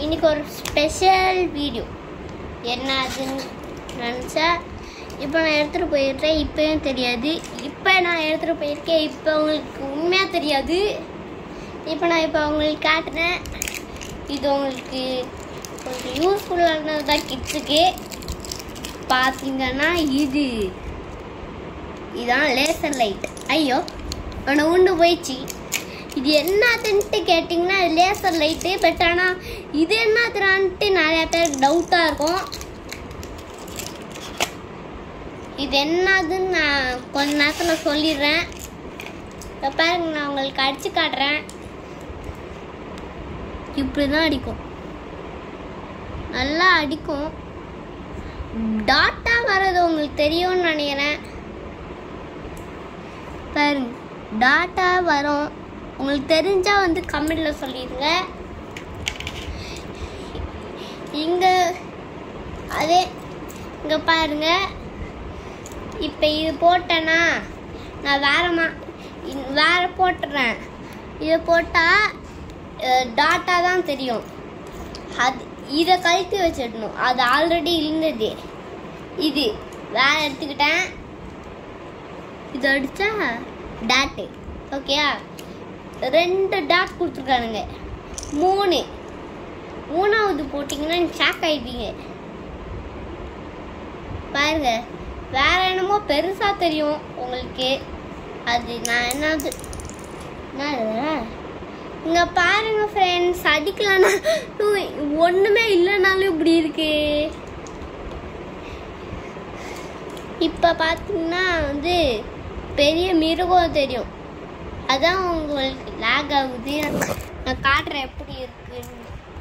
இன்னைக்கு ஒரு special video என்ன அதுன்னு நினச்சா இப்போ நான் எடுத்துகிட்டு போயிருக்கேன் இப்போயும் தெரியாது இப்போ நான் எடுத்துகிட்டு போயிருக்கேன் இப்போ உங்களுக்கு உண்மையாக தெரியாது இப்போ நான் இப்போ உங்களுக்கு காட்டுறேன் இது உங்களுக்கு கொஞ்சம் யூஸ்ஃபுல்லானது தான் கிட்ஸுக்கு பார்த்தீங்கன்னா இது இதான் லேசர் லைட் ஐயோ அவனை உண்டு போயிடுச்சு இது என்னதுன்ட்டு கேட்டிங்கன்னா லேசர் லைட்டு பட் ஆனால் இது என்னதுறான்ட்டு நிறைய பேர் டவுட்டாக இருக்கும் இது என்னதுன்னு நான் கொஞ்ச நேரத்தில் சொல்லிடுறேன் இப்போ பாருங்க நான் உங்களுக்கு அடிச்சு காட்டுறேன் இப்படி தான் அடிக்கும் நல்லா அடிக்கும் டாட்டா வர்றது உங்களுக்கு தெரியும்னு நினைக்கிறேன் பாருங்க டாட்டா வரும் உங்களுக்கு தெரிஞ்சா வந்து கமெண்ட்ல சொல்லிடுங்க இங்க அதே இங்க பாருங்க இப்போ இது போட்டேன்னா நான் வேற மா இ- வேற போட்டுறேன் இது போட்டால் டாட்டா தான் தெரியும் அது இதை கழித்து வச்சிடணும் அது ஆல்ரெடி இருந்தது இது வேற எடுத்துக்கிட்டேன் இது அடிச்சா டாட்டு ஓகேயா ரெண்டு டாட் கொடுத்துருக்கானுங்க மூணு மூணாவது போட்டிங்கன்னா ஷாக் ஆயிட்டீங்க பாருங்க வேற என்னமோ பெருசா தெரியும் உங்களுக்கு அது நான் என்னது என்னது இங்க பாருங்க ஃப்ரெண்ட்ஸ் அடிக்கலன்னா ஒண்ணுமே இல்லைனாலும் இப்படி இருக்கு இப்ப பாத்தீங்கன்னா வந்து பெரிய மிருகம் தெரியும் அதான் உங்களுக்கு லேக் ஆகுது நான் காட்டுறேன் எப்படி இருக்குன்னு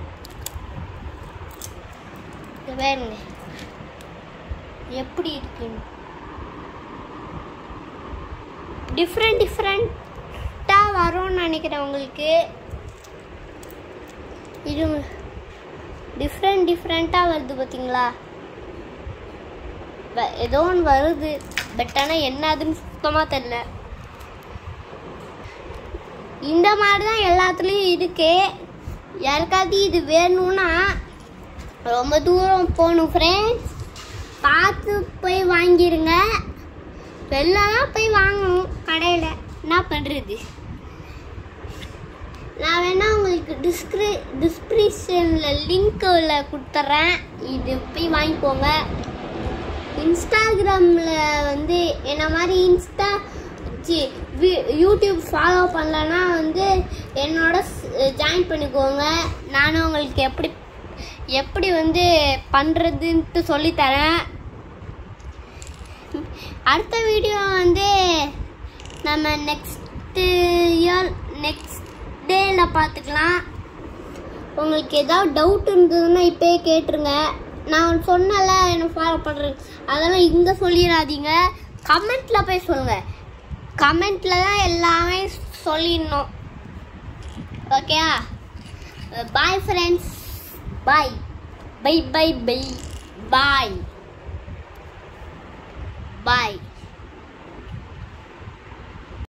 இங்க பாருங்க எப்படி இருக்குன்னு டிஃப்ரெண்ட் டிஃப்ரெண்ட்டாக வரும்னு நினைக்கிறேன் உங்களுக்கு இது டிஃப்ரெண்ட் டிஃப்ரெண்ட்டாக வருது பார்த்தீங்களா வ- ஏதோ ஒன்று வருது பட் ஆனால் என்ன அதுன்னு சுத்தமாக தெரில இந்த மாதிரி தான் எல்லாத்துலேயும் இருக்கு யாருக்காவது இது வேணும்னா ரொம்ப தூரம் போகணும் ஃப்ரெண்ட்ஸ் பார்த்து போய் வாங்கிருங்க வெளிலலாம் போய் வாங்கணும் கடையில் என்ன பண்ணுறது நான் வேணா உங்களுக்கு டிஸ்கிரி டிஸ்கிரிப்ஷனில் லிங்க்கில் கொடுத்துட்றேன் இது போய் வாங்கிக்கோங்க இன்ஸ்டாகிராமில் வந்து என்ன மாதிரி இன்ஸ்டா சி வி- யூடியூப் ஃபாலோ பண்ணலன்னா வந்து என்னோட ஜாயின் பண்ணிக்கோங்க நானும் உங்களுக்கு எப்படி எப்படி வந்து பண்ணுறதுன்ட்டு சொல்லித்தரேன் அடுத்த வீடியோ வந்து நம்ம நெக்ஸ்ட்டு இயர் நெக்ஸ்ட் டேயில் பார்த்துக்கலாம் உங்களுக்கு ஏதாவது டவுட் இருந்ததுன்னா இப்போயே கேட்டுருங்க நான் சொன்னல என்ன ஃபாலோ பண்ணுறேன் அதெல்லாம் இங்கே சொல்லிடாதீங்க கமெண்ட்டில் போய் சொல்லுங்கள் கமெண்ட்டில் தான் எல்லாமே சொல்லிடணும் ஓகேயா bye friends bye bye bye bye bye பாய்